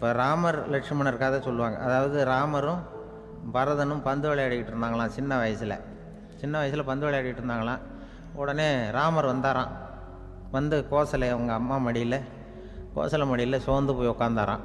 இப்போ ராமர் லட்சுமணர் கதை சொல்லுவாங்க அதாவது ராமரும் பரதனும் பந்து விளையாடிக்கிட்டு இருந்தாங்களாம் சின்ன வயசில் சின்ன வயசில் பந்து விளையாடிட்டு இருந்தாங்களாம் உடனே ராமர் வந்தாராம் வந்து கோசலை அவங்க அம்மா மடியில் கோசலை மடியில் சோர்ந்து போய் உட்காந்தாராம்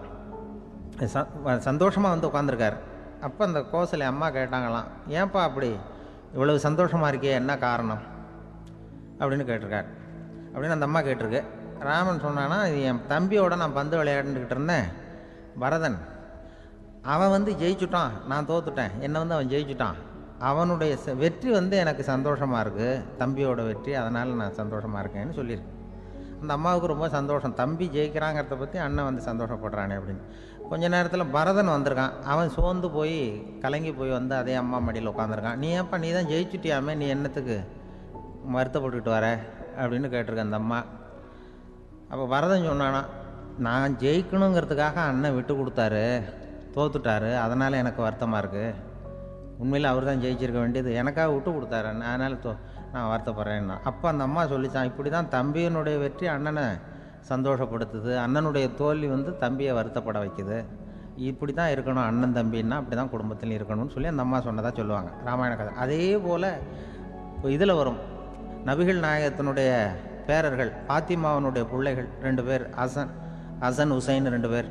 சந்தோஷமாக வந்து உட்காந்துருக்காரு அப்போ அந்த கோசலை அம்மா கேட்டாங்களாம் ஏன்பா அப்படி இவ்வளவு சந்தோஷமாக இருக்கே என்ன காரணம் அப்படின்னு கேட்டிருக்காரு அப்படின்னு அந்த அம்மா கேட்டிருக்கு ராமன் சொன்னான்னா இது என் தம்பியோட நான் பந்து விளையாண்டுக்கிட்டு இருந்தேன் பரதன் அவன் வந்து ஜெயிச்சுட்டான் நான் தோத்துட்டேன் என்னை வந்து அவன் ஜெயிச்சுட்டான் அவனுடைய ச- வெற்றி வந்து எனக்கு சந்தோஷமாக இருக்குது தம்பியோட வெற்றி அதனால் நான் சந்தோஷமாக இருக்கேன்னு சொல்லியிருக்கு அந்த அம்மாவுக்கு ரொம்ப சந்தோஷம் தம்பி ஜெயிக்கிறாங்கிறத பற்றி அண்ணன் வந்து சந்தோஷப்படுறானே அப்படின்னு கொஞ்ச நேரத்தில் பரதன் வந்திருக்கான் அவன் சோர்ந்து போய் கலங்கி போய் வந்து அதே அம்மா மடியில் உட்காந்துருக்கான் நீ ஏன்ப்பா நீ தான் ஜெயிச்சுட்டியாமே நீ என்னத்துக்கு வருத்தப்பட்டுக்கிட்டு வர அப்படின்னு கேட்டிருக்க அந்த அம்மா அப்போ பரதன் சொன்னானா நான் ஜெயிக்கணுங்கிறதுக்காக அண்ணன் விட்டு கொடுத்தாரு தோத்துட்டாரு அதனால் எனக்கு வருத்தமாக இருக்குது உண்மையில் அவர் தான் ஜெயிச்சிருக்க வேண்டியது எனக்காக விட்டு கொடுத்தாரு அண்ணன் அதனால் தோ நான் வருத்தப்படுறேன்னா அப்போ அந்த அம்மா சொல்லிச்சான் இப்படி தான் தம்பியினுடைய வெற்றி அண்ணனை சந்தோஷப்படுத்துது அண்ணனுடைய தோல்வி வந்து தம்பியை வருத்தப்பட வைக்குது இப்படி தான் இருக்கணும் அண்ணன் தம்பின்னா அப்படி தான் குடும்பத்தில் இருக்கணும்னு சொல்லி அந்த அம்மா சொன்னதாக சொல்லுவாங்க ராமாயண கதை அதே போல் இப்போ இதில் வரும் நபிகள் நாயகத்தினுடைய பேரர்கள் பாத்திமாவனுடைய பிள்ளைகள் ரெண்டு பேர் அசன் அசன் உசைன் ரெண்டு பேர்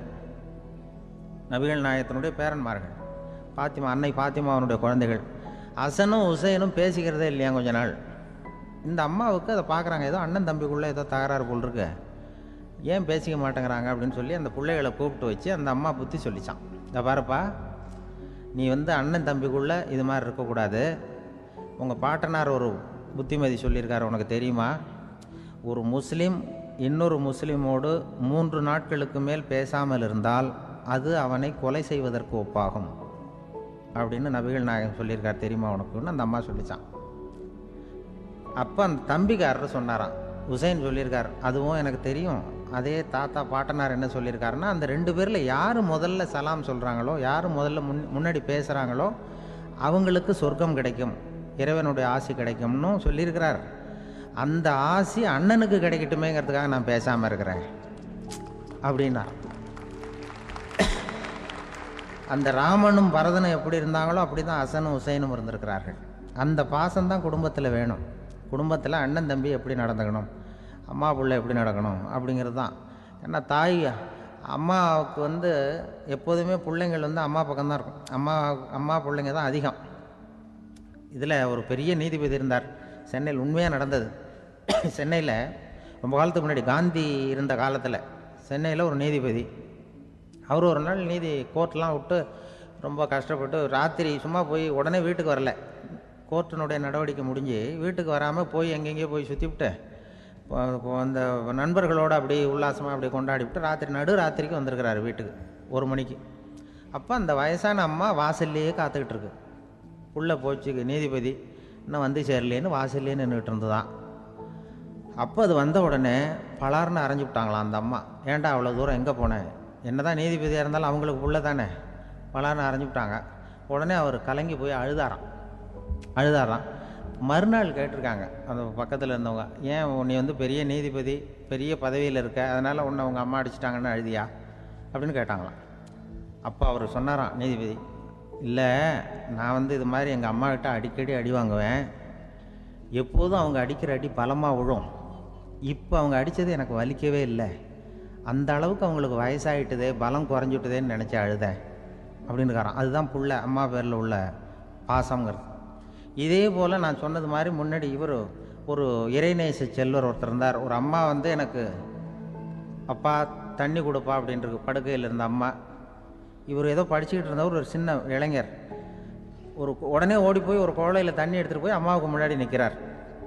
நபிகள் நாயகத்தினுடைய பேரன்மார்கள் பாத்திமா அன்னை பாத்திமாவனுடைய குழந்தைகள் அசனும் உசைனும் பேசிக்கிறதே இல்லையா கொஞ்ச நாள் இந்த அம்மாவுக்கு அதை பார்க்குறாங்க ஏதோ அண்ணன் தம்பிக்குள்ளே ஏதோ தகராறு போல் இருக்கு ஏன் பேசிக்க மாட்டேங்கிறாங்க அப்படின்னு சொல்லி அந்த பிள்ளைகளை கூப்பிட்டு வச்சு அந்த அம்மா புத்தி சொல்லிச்சான் இந்த பாருப்பா நீ வந்து அண்ணன் தம்பிக்குள்ளே இது மாதிரி இருக்கக்கூடாது உங்கள் பாட்டனார் ஒரு புத்திமதி சொல்லியிருக்காரு உனக்கு தெரியுமா ஒரு முஸ்லீம் இன்னொரு முஸ்லீமோடு மூன்று நாட்களுக்கு மேல் பேசாமல் இருந்தால் அது அவனை கொலை செய்வதற்கு ஒப்பாகும் அப்படின்னு நபிகள் நாயகம் சொல்லியிருக்கார் தெரியுமா உனக்குன்னு அந்த அம்மா சொல்லிச்சான் அப்போ அந்த தம்பிக்காரர் சொன்னாராம் உசைன் சொல்லியிருக்கார் அதுவும் எனக்கு தெரியும் அதே தாத்தா பாட்டனார் என்ன சொல்லியிருக்காருன்னா அந்த ரெண்டு பேரில் யார் முதல்ல சலாம் சொல்கிறாங்களோ யார் முதல்ல முன் முன்னாடி பேசுகிறாங்களோ அவங்களுக்கு சொர்க்கம் கிடைக்கும் இறைவனுடைய ஆசி கிடைக்கும்னு சொல்லியிருக்கிறார் அந்த ஆசி அண்ணனுக்கு கிடைக்கட்டுமேங்கிறதுக்காக நான் பேசாமல் இருக்கிறேன் அப்படின்னா அந்த ராமனும் பரதனும் எப்படி இருந்தாங்களோ அப்படி தான் அசனும் உசைனும் இருந்திருக்கிறார்கள் அந்த பாசம்தான் குடும்பத்தில் வேணும் குடும்பத்தில் அண்ணன் தம்பி எப்படி நடந்துக்கணும் அம்மா பிள்ளை எப்படி நடக்கணும் அப்படிங்கிறது தான் ஏன்னா தாய் அம்மாவுக்கு வந்து எப்போதுமே பிள்ளைங்கள் வந்து அம்மா பக்கம்தான் இருக்கும் அம்மா அம்மா பிள்ளைங்க தான் அதிகம் இதில் ஒரு பெரிய நீதிபதி இருந்தார் சென்னையில் உண்மையாக நடந்தது சென்னையில் ரொம்ப காலத்துக்கு முன்னாடி காந்தி இருந்த காலத்தில் சென்னையில் ஒரு நீதிபதி அவர் ஒரு நாள் நீதி கோர்ட்லாம் விட்டு ரொம்ப கஷ்டப்பட்டு ராத்திரி சும்மா போய் உடனே வீட்டுக்கு வரல கோர்ட்டினுடைய நடவடிக்கை முடிஞ்சு வீட்டுக்கு வராமல் போய் எங்கெங்கேயோ போய் சுற்றிவிட்டு அந்த நண்பர்களோடு அப்படி உல்லாசமாக அப்படி கொண்டாடிவிட்டு ராத்திரி நடு ராத்திரிக்கு வந்திருக்கிறாரு வீட்டுக்கு ஒரு மணிக்கு அப்போ அந்த வயசான அம்மா வாசல்லையே காத்துக்கிட்டு இருக்கு உள்ளே போச்சு நீதிபதி இன்னும் வந்து சேரலேன்னு வாசல்லே நின்றுட்டு இருந்துதான் அப்போ அது வந்த உடனே பலார்னு அரைஞ்சு விட்டாங்களாம் அந்த அம்மா ஏன்டா அவ்வளோ தூரம் எங்கே போனேன் என்னதான் நீதிபதியாக இருந்தாலும் அவங்களுக்கு புள்ள தானே பலார்னு அரைஞ்சு விட்டாங்க உடனே அவர் கலங்கி போய் அழுதாராம் அழுதாராம் மறுநாள் கேட்டிருக்காங்க அந்த பக்கத்தில் இருந்தவங்க ஏன் நீ வந்து பெரிய நீதிபதி பெரிய பதவியில் இருக்க அதனால் உன்னை உங்கள் அம்மா அடிச்சிட்டாங்கன்னு அழுதியா அப்படின்னு கேட்டாங்களாம் அப்போ அவர் சொன்னாராம் நீதிபதி இல்லை நான் வந்து இது மாதிரி எங்கள் அம்மா கிட்ட அடிக்கடி அடி வாங்குவேன் எப்போதும் அவங்க அடிக்கிற அடி பலமாக விழும் இப்போ அவங்க அடித்தது எனக்கு வலிக்கவே இல்லை அந்த அளவுக்கு அவங்களுக்கு வயசாகிட்டுதே பலம் குறைஞ்சுட்டுதேன்னு நினச்சி அழுதேன் அப்படின்னுக்காரான் அதுதான் புள்ள அம்மா பேரில் உள்ள பாசங்கிறது இதே போல் நான் சொன்னது மாதிரி முன்னாடி இவர் ஒரு இறைநேச செல்வர் ஒருத்தர் இருந்தார் ஒரு அம்மா வந்து எனக்கு அப்பா தண்ணி கொடுப்பா அப்படின்ட்டு படுக்கையில் இருந்த அம்மா இவர் ஏதோ படிச்சுக்கிட்டு இருந்தவர் ஒரு சின்ன இளைஞர் ஒரு உடனே ஓடி போய் ஒரு குழலையில் தண்ணி எடுத்துகிட்டு போய் அம்மாவுக்கு முன்னாடி நிற்கிறார்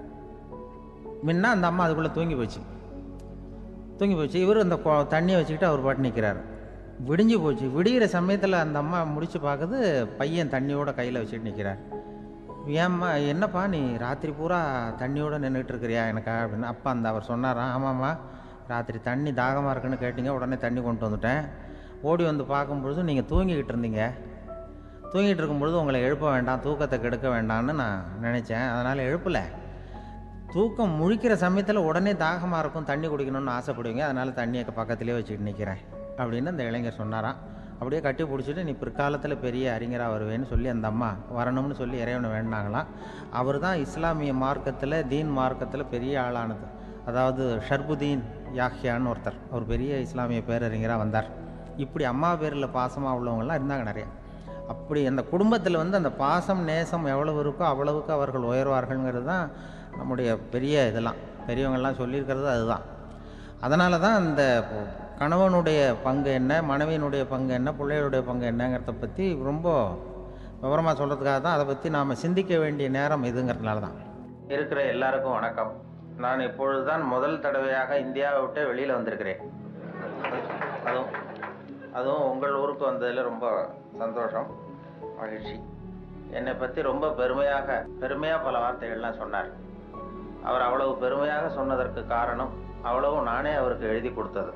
முன்ன அந்த அம்மா அதுக்குள்ளே தூங்கி போச்சு தூங்கி போச்சு இவர் அந்த கொ- தண்ணியை வச்சுக்கிட்டு அவர் பாட்டு நிற்கிறார் விடிஞ்சு போச்சு விடிகிற சமயத்தில் அந்த அம்மா முடிச்சு பார்க்குது பையன் தண்ணியோட கையில் வச்சுட்டு நிற்கிறார் ஏம்மா என்னப்பா நீ ராத்திரி பூரா தண்ணியோட நின்றுட்டு இருக்கிறியா எனக்கா அப்படின்னு அப்பா அந்த அவர் சொன்னாராம் ஆமாம்மா ராத்திரி தண்ணி தாகமாக இருக்குன்னு கேட்டீங்க உடனே தண்ணி கொண்டு வந்துட்டேன் ஓடி வந்து பார்க்கும்பொழுது நீங்கள் தூங்கிக்கிட்டு இருந்தீங்க தூங்கிட்டு இருக்கும்பொழுது உங்களை எழுப்ப வேண்டாம் தூக்கத்தை கெடுக்க வேண்டாம்னு நான் நினச்சேன் அதனால் எழுப்பலை தூக்கம் முழிக்கிற சமயத்தில் உடனே தாகமாக இருக்கும் தண்ணி குடிக்கணும்னு ஆசைப்படுவீங்க அதனால் தண்ணியை பக்கத்துலேயே வச்சுட்டு நிற்கிறேன் அப்படின்னு அந்த இளைஞர் சொன்னாராம் அப்படியே கட்டி பிடிச்சிட்டு நீ பிற்காலத்தில் பெரிய அறிஞராக வருவேன்னு சொல்லி அந்த அம்மா வரணும்னு சொல்லி இறைவனை வேண்டாங்களாம் அவர் தான் இஸ்லாமிய மார்க்கத்தில் தீன் மார்க்கத்தில் பெரிய ஆளானது அதாவது ஷர்புதீன் யாஹ்யான்னு ஒருத்தர் அவர் பெரிய இஸ்லாமிய பேரறிஞராக வந்தார் இப்படி அம்மா பேரில் பாசமாக உள்ளவங்கலாம் இருந்தாங்க நிறையா அப்படி அந்த குடும்பத்தில் வந்து அந்த பாசம் நேசம் எவ்வளவு இருக்கோ அவ்வளவுக்கு அவர்கள் உயர்வார்கள்ங்கிறது தான் நம்முடைய பெரிய இதெல்லாம் பெரியவங்கள்லாம் சொல்லியிருக்கிறது அதுதான் அதனால தான் அந்த கணவனுடைய பங்கு என்ன மனைவியினுடைய பங்கு என்ன பிள்ளைகளுடைய பங்கு என்னங்கிறத பற்றி ரொம்ப விவரமாக சொல்கிறதுக்காக தான் அதை பற்றி நாம் சிந்திக்க வேண்டிய நேரம் இதுங்கிறதுனால தான் இருக்கிற எல்லாருக்கும் வணக்கம் நான் இப்பொழுது தான் முதல் தடவையாக இந்தியாவை விட்டு வெளியில் வந்திருக்கிறேன் அதுவும் அதுவும் உங்கள் ஊருக்கு வந்ததில் ரொம்ப சந்தோஷம் மகிழ்ச்சி என்னை பற்றி ரொம்ப பெருமையாக பெருமையாக பல வார்த்தைகள்லாம் சொன்னார் அவர் அவ்வளவு பெருமையாக சொன்னதற்கு காரணம் அவ்வளவும் நானே அவருக்கு எழுதி கொடுத்தது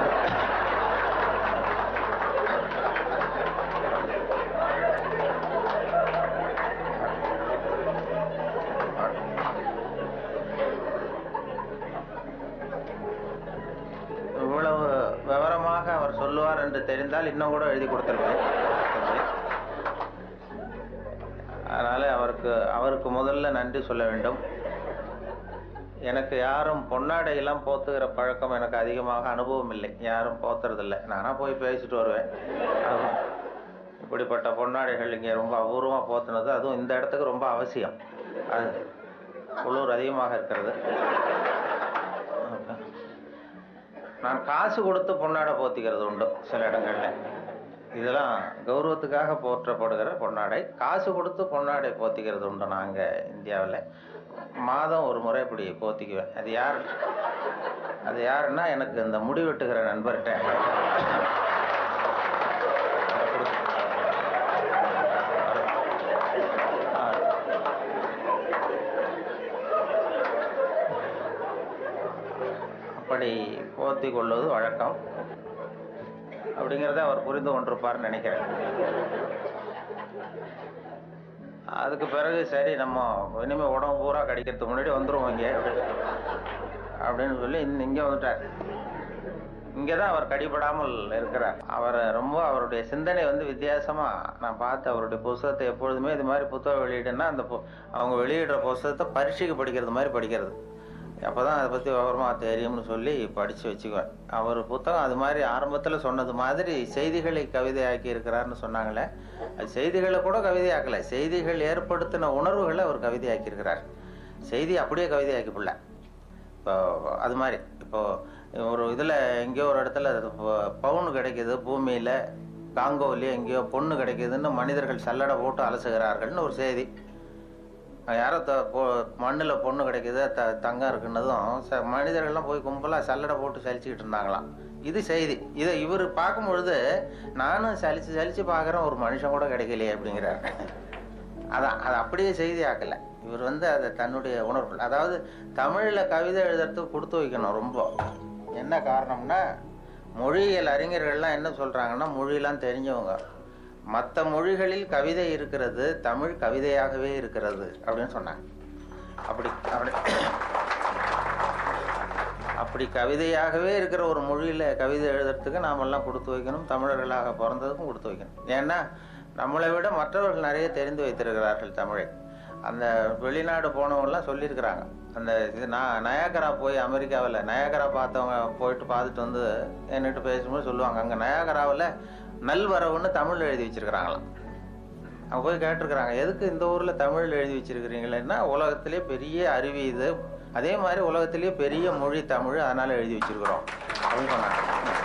இவ்வளவு விவரமாக அவர் சொல்லுவார் என்று தெரிந்தால் இன்னும் கூட எழுதி கொடுத்துருவேன் அதனால அவருக்கு அவருக்கு முதல்ல நன்றி சொல்ல வேண்டும் எனக்கு யாரும் பொன்னாடையெல்லாம் போத்துகிற பழக்கம் எனக்கு அதிகமாக அனுபவம் இல்லை யாரும் போத்துறதில்லை நானா போய் பேசிட்டு வருவேன் அது இப்படிப்பட்ட பொன்னாடைகள் இங்கே ரொம்ப அபூர்வமாக போத்துனது அதுவும் இந்த இடத்துக்கு ரொம்ப அவசியம் அது குளிர் அதிகமாக இருக்கிறது நான் காசு கொடுத்து பொன்னாடை போத்திக்கிறது உண்டு சில இடங்கள்ல இதெல்லாம் கௌரவத்துக்காக போற்றப்படுகிற பொன்னாடை காசு கொடுத்து பொன்னாடை போத்திக்கிறது உண்டு நாங்கள் இந்தியாவில் மாதம் ஒரு முறை இப்படி போத்திக்குவேன் அது யார் அது யாருன்னா எனக்கு இந்த முடி வெட்டுகிற நண்பர்கிட்ட அப்படி போத்தி கொள்வது வழக்கம் அப்படிங்கிறத அவர் புரிந்து கொண்டிருப்பார்னு நினைக்கிறேன் அதுக்கு பிறகு சரி நம்ம இனிமேல் உடம்பு பூரா கடிக்கிறதுக்கு முன்னாடி வந்துருவோம் இங்கே அப்படின்னு சொல்லி இங்கே வந்துட்டார் இங்கே தான் அவர் கடிபடாமல் இருக்கிறார் அவர் ரொம்ப அவருடைய சிந்தனை வந்து வித்தியாசமாக நான் பார்த்து அவருடைய புஸ்தகத்தை எப்பொழுதுமே இது மாதிரி புத்தகம் வெளியிடுன்னா அந்த பு- அவங்க வெளியிடுற புஸ்தகத்தை பரீட்சைக்கு படிக்கிறது மாதிரி படிக்கிறது அப்போ தான் அதை பற்றி விவரமாக தெரியும்னு சொல்லி படித்து வச்சுக்குவேன் அவர் புத்தகம் அது மாதிரி ஆரம்பத்தில் சொன்னது மாதிரி செய்திகளை கவிதையாக்கி இருக்கிறாருன்னு சொன்னாங்களே அது செய்திகளை கூட கவிதையாக்கலை செய்திகள் ஏற்படுத்தின உணர்வுகளை அவர் கவிதையாக்கியிருக்கிறார் செய்தி அப்படியே கவிதையாக்கிப்புள்ள இப்போ அது மாதிரி இப்போ ஒரு இதில் எங்கேயோ ஒரு இடத்துல பவுன் கிடைக்குது பூமியில் காங்கோவிலேயே எங்கேயோ பொண்ணு கிடைக்குதுன்னு மனிதர்கள் சல்லடை போட்டு அலசுகிறார்கள்னு ஒரு செய்தி யாரோ த பொ மண்ணில் பொண்ணு கிடைக்குது த தங்கம் இருக்குன்னதும் ச மனிதர்கள்லாம் போய் கும்பலாக சல்லடை போட்டு சலிச்சுக்கிட்டு இருந்தாங்களாம் இது செய்தி இதை இவர் பார்க்கும் பொழுது நானும் சலிச்சு சலிச்சு பார்க்குறேன் ஒரு மனுஷன் கூட கிடைக்கலையே அப்படிங்கிறார் அதான் அது அப்படியே செய்தி ஆக்கலை இவர் வந்து அதை தன்னுடைய உணர்வு அதாவது தமிழில் கவிதை எழுதுறதுக்கு கொடுத்து வைக்கணும் ரொம்ப என்ன காரணம்னா மொழியியல் அறிஞர்கள்லாம் என்ன சொல்கிறாங்கன்னா மொழியெல்லாம் தெரிஞ்சவங்க மற்ற மொழிகளில் கவிதை இருக்கிறது தமிழ் கவிதையாகவே இருக்கிறது அப்படின்னு சொன்னாங்க அப்படி அப்படி அப்படி கவிதையாகவே இருக்கிற ஒரு மொழியில் கவிதை எழுதுறதுக்கு நாமெல்லாம் கொடுத்து வைக்கணும் தமிழர்களாக பிறந்ததுக்கும் கொடுத்து வைக்கணும் ஏன்னா நம்மளை விட மற்றவர்கள் நிறைய தெரிந்து வைத்திருக்கிறார்கள் தமிழை அந்த வெளிநாடு போனவங்கலாம் சொல்லியிருக்கிறாங்க அந்த இது நான் நயாகரா போய் அமெரிக்காவில் நயாகரா பார்த்தவங்க போயிட்டு பார்த்துட்டு வந்து என்கிட்ட பேசும்போது சொல்லுவாங்க அங்கே நயாகராவில் நல்வரவுன்னு தமிழ் எழுதி வச்சிருக்கிறாங்களாம் அவங்க போய் கேட்டிருக்கிறாங்க எதுக்கு இந்த ஊரில் தமிழ் எழுதி வச்சிருக்கிறீங்களேன்னா உலகத்திலே பெரிய அருவி இது அதே மாதிரி உலகத்திலேயே பெரிய மொழி தமிழ் அதனால எழுதி வச்சிருக்கிறோம் அப்படின்னு சொன்னாங்க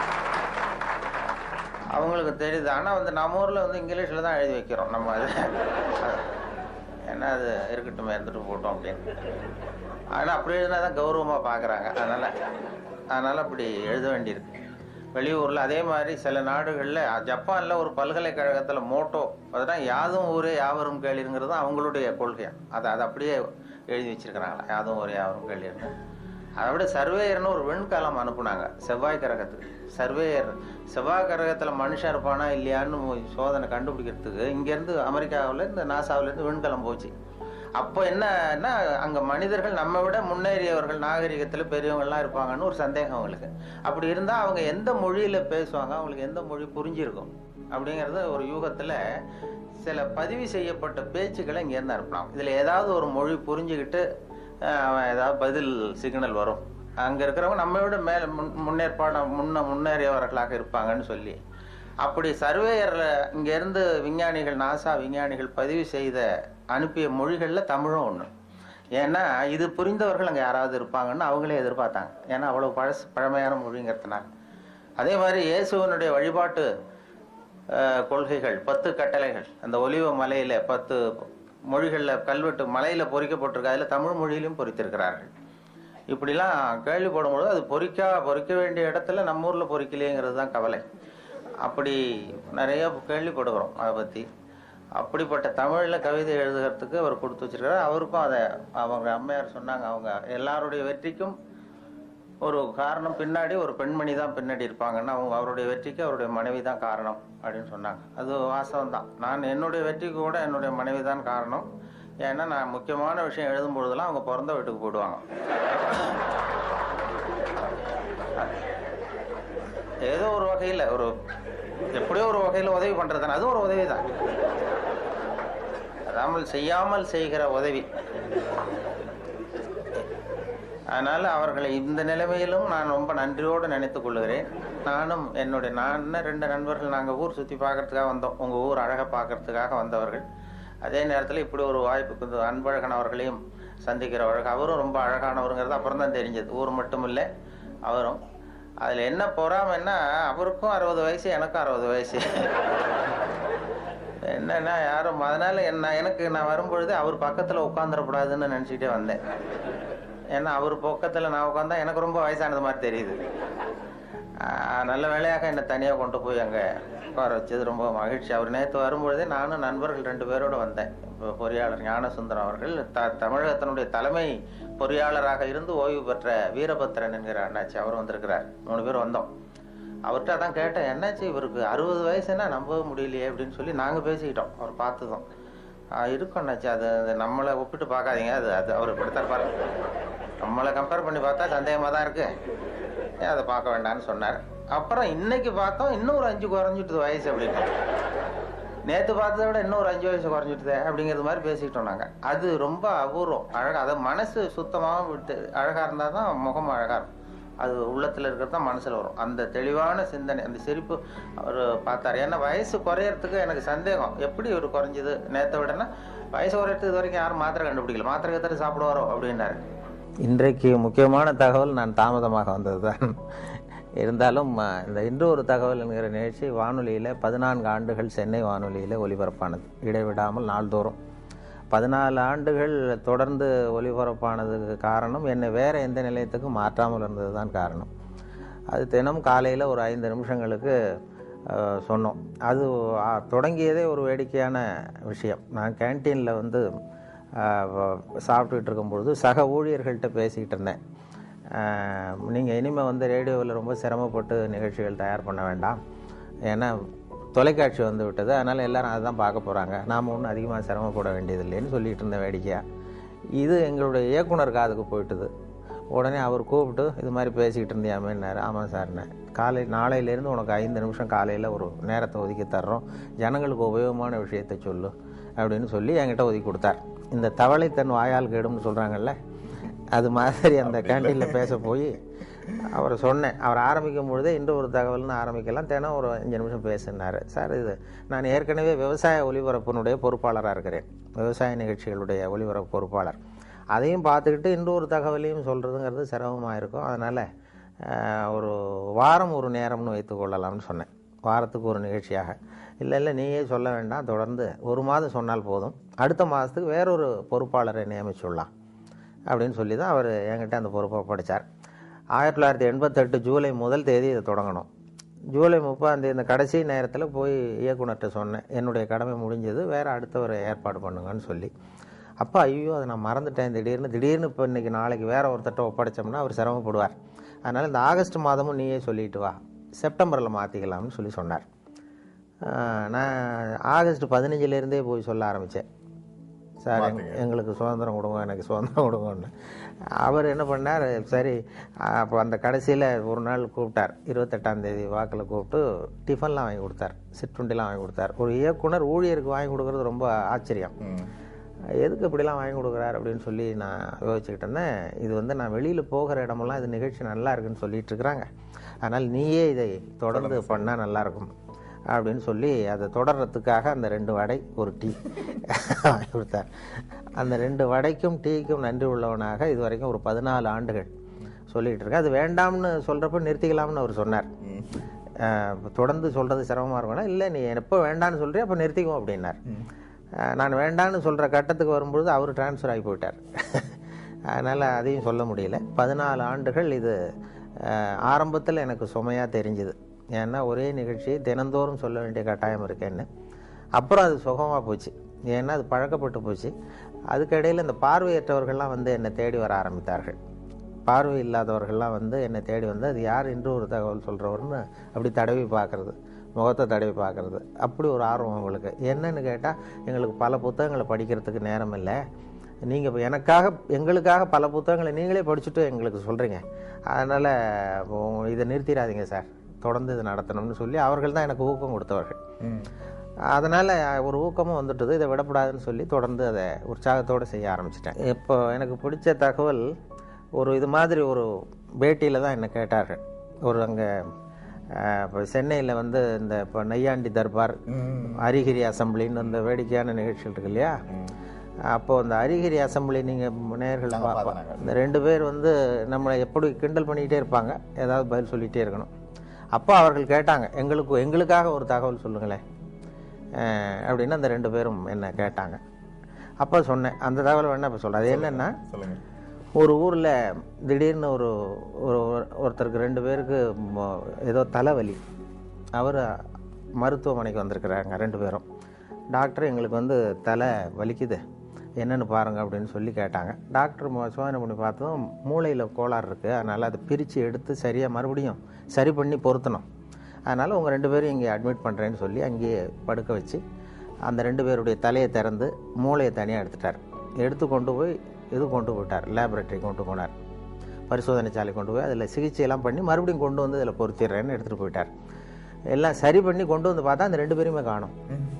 அவங்களுக்கு தெரியுது ஆனால் வந்து நம்ம ஊரில் வந்து இங்கிலீஷில் தான் எழுதி வைக்கிறோம் நம்ம அது ஏன்னா அது இருக்கட்டும் இருந்துட்டு போட்டோம் அப்படின்னு ஆனால் அப்படி எழுதினா தான் கௌரவமாக பார்க்குறாங்க அதனால் அதனால் அப்படி எழுத வேண்டியிருக்கு வெளியூரில் அதே மாதிரி சில நாடுகளில் ஜப்பானில் ஒரு பல்கலைக்கழகத்தில் மோட்டோ அதுதான் யாதும் ஊரே யாவரும் கேளிருங்கிறது தான் அவங்களுடைய கொள்கையா அதை அதை அப்படியே எழுதி வச்சிருக்கிறாங்களா யாதும் ஊரே யாவரும் கேளிருங்க அதை விட சர்வேயர்னு ஒரு விண்கலம் அனுப்புனாங்க செவ்வாய் கிரகத்துக்கு சர்வேயர் செவ்வாய் கிரகத்தில் மனுஷன் இருப்பானா இல்லையான்னு சோதனை கண்டுபிடிக்கிறதுக்கு இங்கேருந்து அமெரிக்காவில் இந்த நாசாவிலேருந்து விண்கலம் போச்சு அப்போ என்னன்னா அங்க மனிதர்கள் நம்ம விட முன்னேறியவர்கள் நாகரிகத்துல பெரியவங்கள்லாம் இருப்பாங்கன்னு ஒரு சந்தேகம் அவங்களுக்கு அப்படி இருந்தா அவங்க எந்த மொழியில பேசுவாங்க அவங்களுக்கு எந்த மொழி புரிஞ்சிருக்கும் அப்படிங்கறது ஒரு யூகத்துல சில பதிவு செய்யப்பட்ட பேச்சுக்களை இங்க இருந்து அனுப்பலாம் இதுல ஏதாவது ஒரு மொழி புரிஞ்சுக்கிட்டு அஹ், அவன் ஏதாவது பதில் சிக்னல் வரும் அங்க இருக்கிறவங்க நம்ம விட மேல முன் முன்னேற்பாடு முன்ன முன்னேறியவர்களாக இருப்பாங்கன்னு சொல்லி அப்படி சர்வேயர்ல இங்க இருந்து விஞ்ஞானிகள் நாசா விஞ்ஞானிகள் பதிவு செய்த அனுப்பிய மொழிகள்ல தமிழும் ஒண்ணு ஏன்னா இது புரிந்தவர்கள் அங்க யாராவது இருப்பாங்கன்னு அவங்களே எதிர்பார்த்தாங்க ஏன்னா அவ்வளவு பழசு பழமையான மொழிங்கிறதுனால அதே மாதிரி இயேசுவனுடைய வழிபாட்டு அஹ், கொள்கைகள் பத்து கட்டளைகள் அந்த ஒலிவ மலையில பத்து மொழிகள்ல கல்வெட்டு மலையில பொறிக்கப்பட்டிருக்கு அதுல தமிழ் மொழியிலும் பொறித்திருக்கிறார்கள் இப்படிலாம் கேள்விப்படும்போது அது பொறிக்கா பொறிக்க வேண்டிய இடத்துல நம்ம ஊர்ல பொறிக்கலையேங்கிறது தான் கவலை அப்படி நிறைய கேள்விப்படுகிறோம் அதை பத்தி அப்படிப்பட்ட தமிழ்ல கவிதை எழுதுகிறதுக்கு அவர் கொடுத்து வச்சிருக்காரு அவருக்கும் அதை அவங்க அம்மையார் சொன்னாங்க அவங்க எல்லாருடைய வெற்றிக்கும் ஒரு காரணம் பின்னாடி ஒரு பெண்மணி தான் பின்னாடி இருப்பாங்கன்னா அவங்க அவருடைய வெற்றிக்கு அவருடைய மனைவி தான் காரணம் அப்படின்னு சொன்னாங்க அது வாஸ்தவம் தான் நான் என்னுடைய வெற்றிக்கு கூட என்னுடைய மனைவி தான் காரணம் ஏன்னா நான் முக்கியமான விஷயம் எழுதும் பொழுதெல்லாம் அவங்க பிறந்த வீட்டுக்கு போயிடுவாங்க ஏதோ ஒரு வகையில் ஒரு எப்படியோ ஒரு வகையில் உதவி பண்றது தானே அதுவும் ஒரு உதவி தான் அதாமல் செய்யாமல் செய்கிற உதவி அதனால அவர்களை இந்த நிலைமையிலும் நான் ரொம்ப நன்றியோடு நினைத்துக் கொள்கிறேன் நானும் என்னுடைய நான் ரெண்டு நண்பர்கள் நாங்கள் ஊர் சுற்றி பார்க்கறதுக்காக வந்தோம் உங்கள் ஊர் அழகை பார்க்கறதுக்காக வந்தவர்கள் அதே நேரத்தில் இப்படி ஒரு வாய்ப்புக்கு இந்த அன்பழகன் அவர்களையும் சந்திக்கிறவர்கள் அவரும் ரொம்ப அழகானவருங்கிறது அப்புறம் தான் தெரிஞ்சது ஊர் மட்டும் இல்லை அவரும் அதில் என்ன பொறாமைன்னா அவருக்கும் அறுபது வயசு எனக்கும் அறுபது வயசு என்னன்னா யாரும் அதனால என்ன எனக்கு நான் வரும்பொழுது அவர் பக்கத்தில் உட்காந்துடக்கூடாதுன்னு நினச்சிக்கிட்டே வந்தேன் ஏன்னா அவர் பக்கத்தில் நான் உட்காந்தா எனக்கு ரொம்ப வயசானது மாதிரி தெரியுது ஆஹ் நல்ல வேலையாக என்னை தனியாக கொண்டு போய் அங்கே உட்கார வச்சது ரொம்ப மகிழ்ச்சி அவர் நேற்று வரும்பொழுதே நானும் நண்பர்கள் ரெண்டு பேரோட வந்தேன் இப்போ பொறியாளர் ஞானசுந்தரம் அவர்கள் த தமிழகத்தினுடைய தலைமை பொறியாளராக இருந்து ஓய்வு பெற்ற வீரபத்திரன் என்கிற அண்ணாச்சி அவர் வந்திருக்கிறார் மூணு பேர் வந்தோம் அவர்கிட்ட அதான் கேட்டேன் என்னாச்சு இவருக்கு அறுபது வயசுன்னா நம்பவே முடியலையே அப்படின்னு சொல்லி நாங்கள் பேசிக்கிட்டோம் அவர் பார்த்ததும் ஆஹ் இருக்கும் அண்ணாச்சி அது அது நம்மளை ஒப்பிட்டு பார்க்காதீங்க அது அது அவர் இப்படித்தான் பாருங்க நம்மளை கம்பேர் பண்ணி பார்த்தா சந்தேகமாக தான் இருக்கு ஏன் அதை பார்க்க வேண்டாம்னு சொன்னார் அப்புறம் இன்னைக்கு பார்த்தோம் இன்னும் ஒரு அஞ்சு குறைஞ்சிட்டுது வயசு அப்படின்னு நேற்று பார்த்ததை விட இன்னும் ஒரு அஞ்சு வயசு குறைஞ்சிட்டுதே அப்படிங்கிறது மாதிரி பேசிக்கிட்டோம் நாங்கள் அது ரொம்ப அபூர்வம் அழகா அது மனசு சுத்தமாக விட்டு அழகாக இருந்தால் தான் முகம் அழகாக இருக்கும் அது உள்ளத்தில் இருக்கிறது தான் மனசில் வரும் அந்த தெளிவான சிந்தனை அந்த சிரிப்பு அவர் பார்த்தார் ஏன்னா வயசு குறையறதுக்கு எனக்கு சந்தேகம் எப்படி இவர் குறைஞ்சது நேற்றை விடனா வயசு குறையறதுக்கு இது வரைக்கும் யாரும் மாத்திரை கண்டுபிடிக்கல மாத்திரை கத்திர சாப்பிடுவாரோ அப்படின்னாரு இன்றைக்கு முக்கியமான தகவல் நான் தாமதமாக வந்தது தான் இருந்தாலும் அஹ், இந்த இன்று ஒரு தகவல் என்கிற நிகழ்ச்சி வானொலியில் பதினான்கு ஆண்டுகள் சென்னை வானொலியில் ஒலிபரப்பானது இடைவிடாமல் நாள்தோறும் பதினாலு ஆண்டுகள் தொடர்ந்து ஒலிபரப்பானதுக்கு காரணம் என்னை வேறு எந்த நிலையத்துக்கும் மாற்றாமல் இருந்தது தான் காரணம் அது தினம் காலையில் ஒரு ஐந்து நிமிஷங்களுக்கு அஹ், சொன்னோம் அது ஆ, தொடங்கியதே ஒரு வேடிக்கையான விஷயம் நான் கேன்டீனில் வந்து சாப்பிட்டுட்டு இருக்கும்பொழுது சக ஊழியர்கள்ட்ட பேசிக்கிட்டு இருந்தேன் நீங்கள் இனிமேல் வந்து ரேடியோவில் ரொம்ப சிரமப்பட்டு நிகழ்ச்சிகள் தயார் பண்ண வேண்டாம் ஏன்னா தொலைக்காட்சி வந்து விட்டது அதனால் எல்லாரும் அதை தான் பார்க்க போகிறாங்க நாம் ஒன்றும் அதிகமாக சிரமப்பட வேண்டியதில்லைன்னு சொல்லிட்டு இருந்தேன் வேடிக்கையாக இது எங்களுடைய இயக்குனர் காதுக்கு போயிட்டுது உடனே அவர் கூப்பிட்டு இது மாதிரி பேசிக்கிட்டு இருந்தியாமேன்னாரு ஆமாம் சார்னே காலை நாளையிலேருந்து உனக்கு ஐந்து நிமிஷம் காலையில் ஒரு நேரத்தை ஒதுக்கி தர்றோம் ஜனங்களுக்கு உபயோகமான விஷயத்தை சொல்லு அப்படின்னு சொல்லி என்கிட்ட ஒதுக்கி கொடுத்தார் இந்த தவளை தன் வாயால் கேடும்னு சொல்கிறாங்கல்ல அது மாதிரி அந்த கேண்டீனில் பேச போய் அவரை சொன்னேன் அவர் ஆரம்பிக்கும் பொழுதே இன்று ஒரு தகவல்னு ஆரம்பிக்கலாம் தினம் ஒரு அஞ்சு நிமிஷம் பேசினார் சார் இது நான் ஏற்கனவே விவசாய ஒலிபரப்பினுடைய பொறுப்பாளராக இருக்கிறேன் விவசாய நிகழ்ச்சிகளுடைய ஒலிபரப்பு பொறுப்பாளர் அதையும் பார்த்துக்கிட்டு இன்று ஒரு தகவலையும் சொல்கிறதுங்கிறது சிரமமாக இருக்கும் அதனால் ஒரு வாரம் ஒரு நேரம்னு வைத்துக்கொள்ளலாம்னு சொன்னேன் வாரத்துக்கு ஒரு நிகழ்ச்சியாக இல்லை இல்லை நீயே சொல்ல வேண்டாம் தொடர்ந்து ஒரு மாதம் சொன்னால் போதும் அடுத்த மாதத்துக்கு வேறொரு பொறுப்பாளரை நியமிச்சுடலாம் அப்படின்னு சொல்லி தான் அவர் என்கிட்ட அந்த பொறுப்பை படித்தார் ஆயிரத்தி தொள்ளாயிரத்தி எண்பத்தெட்டு ஜூலை முதல் தேதி இதை தொடங்கணும் ஜூலை முப்பதாம் தேதி இந்த கடைசி நேரத்தில் போய் இயக்குனர்கிட்ட சொன்னேன் என்னுடைய கடமை முடிஞ்சது வேறு அடுத்தவரை ஏற்பாடு பண்ணுங்கன்னு சொல்லி அப்போ ஐயோ அதை நான் மறந்துட்டேன் திடீர்னு திடீர்னு இப்போ இன்றைக்கி நாளைக்கு வேற ஒருத்தட்ட ஒப்படைச்சோம்னா அவர் சிரமப்படுவார் அதனால் இந்த ஆகஸ்ட் மாதமும் நீயே சொல்லிட்டு வா செப்டம்பரில் மாற்றிக்கலாம்னு சொல்லி சொன்னார் ஆஹ் நான் ஆகஸ்ட் பதினஞ்சுலேருந்தே போய் சொல்ல ஆரம்பித்தேன் சார் எங்க- எங்களுக்கு சுதந்திரம் கொடுங்க எனக்கு சுதந்திரம் கொடுங்கன்னு அவர் என்ன பண்ணார் சரி அப்போ அந்த கடைசியில் ஒரு நாள் கூப்பிட்டார் இருபத்தெட்டாம் தேதி வாக்கில் கூப்பிட்டு டிஃபன்லாம் வாங்கி கொடுத்தார் சிற்றுண்டிலாம் வாங்கி கொடுத்தார் ஒரு இயக்குனர் ஊழியருக்கு வாங்கி கொடுக்கறது ரொம்ப ஆச்சரியம் ம். எதுக்கு இப்படிலாம் வாங்கி கொடுக்குறாரு அப்படின்னு சொல்லி நான் யோசிச்சுக்கிட்டு இருந்தேன் இது வந்து நான் வெளியில் போகிற இடமெல்லாம் இது நிகழ்ச்சி நல்லா இருக்குன்னு சொல்லிட்டு இருக்கிறாங்க அதனால் நீயே இதை தொடர்ந்து பண்ணால் நல்லாயிருக்கும் அப்படின்னு சொல்லி அதை தொடர்றதுக்காக அந்த ரெண்டு வடை ஒரு டீ வாங்கி கொடுத்தார் அந்த ரெண்டு வடைக்கும் டீக்கும் நன்றி உள்ளவனாக இது வரைக்கும் ஒரு பதினாலு ஆண்டுகள் சொல்லிகிட்டு இருக்கேன் அது வேண்டாம்னு சொல்கிறப்ப நிறுத்திக்கலாம்னு அவர் சொன்னார் ம். அஹ், தொடர்ந்து சொல்கிறது சிரமமாக இருக்கும்னா இல்லை நீ எப்போ வேண்டான்னு சொல்றியோ அப்போ நிறுத்திக்குவோம் அப்படின்னார் அஹ், நான் வேண்டான்னு சொல்கிற கட்டத்துக்கு வரும்பொழுது அவர் டிரான்ஸ்ஃபர் ஆகி போயிட்டார் அதனால் அதையும் சொல்ல முடியல பதினாலு ஆண்டுகள் இது ஆரம்பத்தில் எனக்கு சுமையாக தெரிஞ்சுது ஏன்னா ஒரே நிகழ்ச்சியை தினந்தோறும் சொல்ல வேண்டிய கட்டாயம் இருக்கேன்னு அப்புறம் அது சுகமாக போச்சு ஏன்னா அது பழக்கப்பட்டு போச்சு அதுக்கிடையில் இந்த பார்வையற்றவர்கள்லாம் வந்து என்னை தேடி வர ஆரம்பித்தார்கள் பார்வை இல்லாதவர்கள்லாம் வந்து என்னை தேடி வந்து அது யார் இன்று ஒரு தகவல் சொல்கிறவர்னு அப்படி தடவி பார்க்குறது முகத்தை தடவி பார்க்குறது அப்படி ஒரு ஆர்வம் அவங்களுக்கு என்னன்னு கேட்டால் எங்களுக்கு பல புத்தகங்களை படிக்கிறதுக்கு நேரம் இல்லை நீங்கள் இப்போ எனக்காக எங்களுக்காக பல புத்தகங்களை நீங்களே படிச்சுட்டு எங்களுக்கு சொல்கிறீங்க அதனால் இதை நிறுத்திடாதீங்க சார் தொடர்ந்து இது நடத்தணும்னு சொல்லி அவர்கள் தான் எனக்கு ஊக்கம் கொடுத்தவர்கள் ம். அதனால் ஒரு ஊக்கமும் வந்துட்டது இதை விடக்கூடாதுன்னு சொல்லி தொடர்ந்து அதை உற்சாகத்தோடு செய்ய ஆரம்பிச்சிட்டேன் இப்போ எனக்கு பிடிச்ச தகவல் ஒரு இது மாதிரி ஒரு பேட்டியில் தான் என்னை கேட்டார்கள் ஒரு அங்கே இப்போ சென்னையில் வந்து இந்த இப்போ நையாண்டி தர்பார் ம். அரிகிரி அசம்பிளின்னு அந்த வேடிக்கையான நிகழ்ச்சிகள் இருக்கு இல்லையா அப்போது அந்த அரிகிரி அசம்பிளி நீங்கள் நேர்கள் நாங்க பார்ப்போம் பார்த்தோம் இந்த ரெண்டு பேர் வந்து நம்மளை எப்படி கிண்டல் பண்ணிக்கிட்டே இருப்பாங்க ஏதாவது பதில் சொல்லிகிட்டே இருக்கணும் அப்போ அவர்கள் கேட்டாங்க எங்களுக்கு எங்களுக்காக ஒரு தகவல் சொல்லுங்களேன் அஹ் அப்படின்னு அந்த ரெண்டு பேரும் என்ன கேட்டாங்க அப்போ சொன்னேன் அந்த தகவல் வேணா இப்போ சொல்கிறேன் அது என்னென்னா சொல்லுங்க ஒரு ஊரில் திடீர்னு ஒரு ஒரு ஒருத்தருக்கு ரெண்டு பேருக்கு ம- ஏதோ தலைவலி அவர் மருத்துவமனைக்கு வந்திருக்கிறாங்க ரெண்டு பேரும் டாக்டர் எங்களுக்கு வந்து தலை வலிக்குது என்னென்னு பாருங்க அப்படின்னு சொல்லி கேட்டாங்க டாக்டர் மொ- சோதனை பண்ணி பார்த்ததும் மூளையில் கோளாறு இருக்குது அதனால் அதை பிரித்து எடுத்து சரியாக மறுபடியும் சரி பண்ணி பொருத்தணும் அதனால் உங்கள் ரெண்டு பேரும் இங்கே அட்மிட் பண்ணுறேன்னு சொல்லி அங்கேயே படுக்க வச்சு அந்த ரெண்டு பேருடைய தலையை திறந்து மூளையை தனியாக எடுத்துட்டார் எடுத்து கொண்டு போய் இது கொண்டு போயிட்டார் லேபரேட்டரி கொண்டு போனார் பரிசோதனை சாலை கொண்டு போய் அதில் சிகிச்சையெல்லாம் பண்ணி மறுபடியும் கொண்டு வந்து இதில் பொருத்திடுறேன்னு எடுத்துகிட்டு போயிட்டார் எல்லாம் சரி பண்ணி கொண்டு வந்து பார்த்தா அந்த ரெண்டு பேருமே காணும்